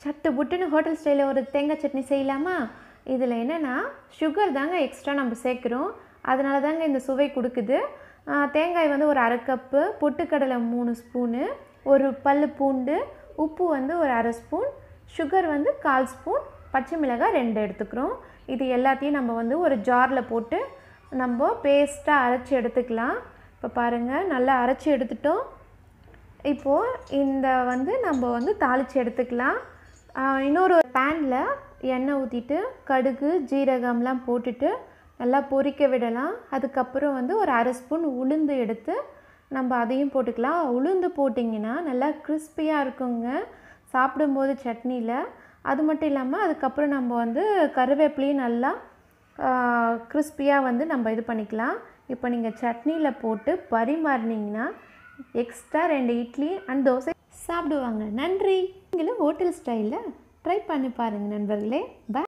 சட்டு புட்டுன்னு ஹோட்டல் ஸ்டைலில் ஒரு தேங்காய் சட்னி செய்யலாமா இதில் என்னென்னா சுகர் தாங்க எக்ஸ்ட்ரா நம்ம சேர்க்குறோம் அதனால தாங்க இந்த சுவை கொடுக்குது ஆ, தேங்காய் வந்து ஒரு அரை கப்பு பொட்டுக்கடலை மூணு ஸ்பூனு ஒரு பல்லு பூண்டு உப்பு வந்து ஒரு அரை ஸ்பூன் சுகர் வந்து கால் ஸ்பூன் பச்சை மிளகாய் ரெண்டு எடுத்துக்கிறோம் இது எல்லாத்தையும் நம்ம வந்து ஒரு ஜாரில் போட்டு நம்ம பேஸ்ட்டாக அரைச்சி எடுத்துக்கலாம் இப்போ பாருங்கள் நல்லா அரைச்சி எடுத்துட்டோம் இப்போது இந்த வந்து நம்ம வந்து தாளித்து எடுத்துக்கலாம் ஆஹ் இன்னொரு பேனில் எண்ணெய் ஊற்றிட்டு கடுகு ஜீரகம்லாம் போட்டுட்டு நல்லா பொரிக்க விடலாம் அதுக்கப்புறம் வந்து ஒரு அரை ஸ்பூன் உளுந்து எடுத்து நம்ம அதையும் போட்டுக்கலாம் உளுந்து போட்டிங்கன்னா நல்லா கிறிஸ்பியாக இருக்குங்க சாப்பிடும்போது சட்னியில் அது மட்டும் இல்லாமல் அதுக்கப்புறம் நம்ம வந்து கருவேப்பிலையும் நல்லா கிறிஸ்பியாக வந்து நம்ம இது பண்ணிக்கலாம் இப்போ நீங்கள் சட்னியில் போட்டு பரிமாறினீங்கன்னா எக்ஸ்ட்ரா ரெண்டு இட்லி அண்ட் தோசை சாப்பிடுவாங்க நன்றி நீங்களும் ஹோட்டல் ஸ்டைலில் ட்ரை பண்ணி பாருங்கள் நண்பர்களே பை